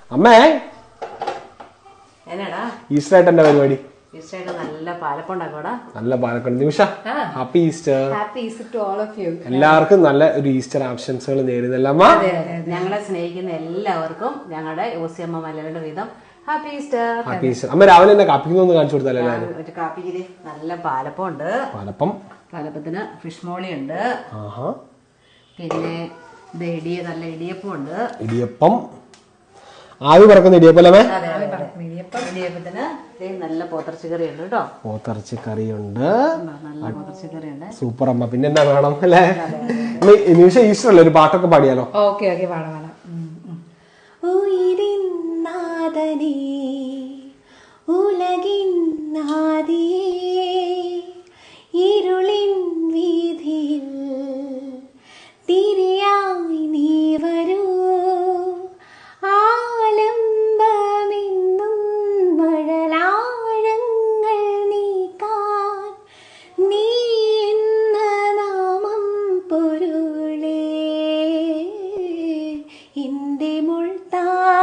അമ്മേ എന്നാടാ ഈസ്റ്റർ ആയിട്ട് എന്റെ പരിപാടി ഈസ്റ്ററായിട്ട് നല്ല പാലപ്പം ഉണ്ടാക്കോടാ നല്ല Palakkad Nimisha happy Easter happy Easter to all of you എല്ലാവർക്കും നല്ല ഒരു ഈസ്റ്റർ ആശംസകൾ നേരുന്നല്ല അമ്മ ഞങ്ങളെ സ്നേഹിക്കുന്ന എല്ലാവർക്കും ഞങ്ങളുടെ ഓസിയമ്മ മലയാളിയുടെ വീതം ഹാപ്പി ഈസ്റ്റർ ഹാപ്പി ഈസ്റ്റർ അമ്മ രാവിലെ എന്നെ കാപ്പിക്കുന്നൊന്ന് കാണിച്ചു കൊടുത്തല്ലേ എല്ലാവരും ഒരു കാപ്പിക്ക് നല്ല പാലപ്പം ഉണ്ട് പാലപ്പം പാലപ്പത്തിന് ഫിഷ് മോളി ഉണ്ട് ആഹാ പിന്നെ ഇത് ഇടിയ നല്ല ഇടിയപ്പം ഉണ്ട് ഇടിയപ്പം ആവി പറക്കുന്ന ഇടിയപ്പം അല്ലേ അതെ അതെ, അതെ. ഇടിയപ്പത്തിന് ദേ നല്ല പോത്തിറച്ചി കറി ഉണ്ട് കേട്ടോ പോത്തിറച്ചി കറിയുണ്ട് നല്ല പോത്തിറച്ചി കറി ഉണ്ട് സൂപ്പർ അമ്മ പിന്നെ എന്താ വേണം അല്ലേ അമ്മ, ഈ നിമിഷം ഈസ്റ്റർ അല്ലേ ഒരു പാട്ടൊക്കെ പാടിയാലോ ഓക്കെ ഓക്കെ പാടാം പാടാം ഉയിരിൻ നാഥനേ ഉലകിൻ നാദിയേ ഇരുളിൻ വീതിയിൽ തിരിയായി നീ വരൂ ആലംബമെന്നും മഴലാഴങ്ങൾ നീക്കാൻ നീ എന്ന നാമം പൊരുളേ എന്റെ മുൾത്താ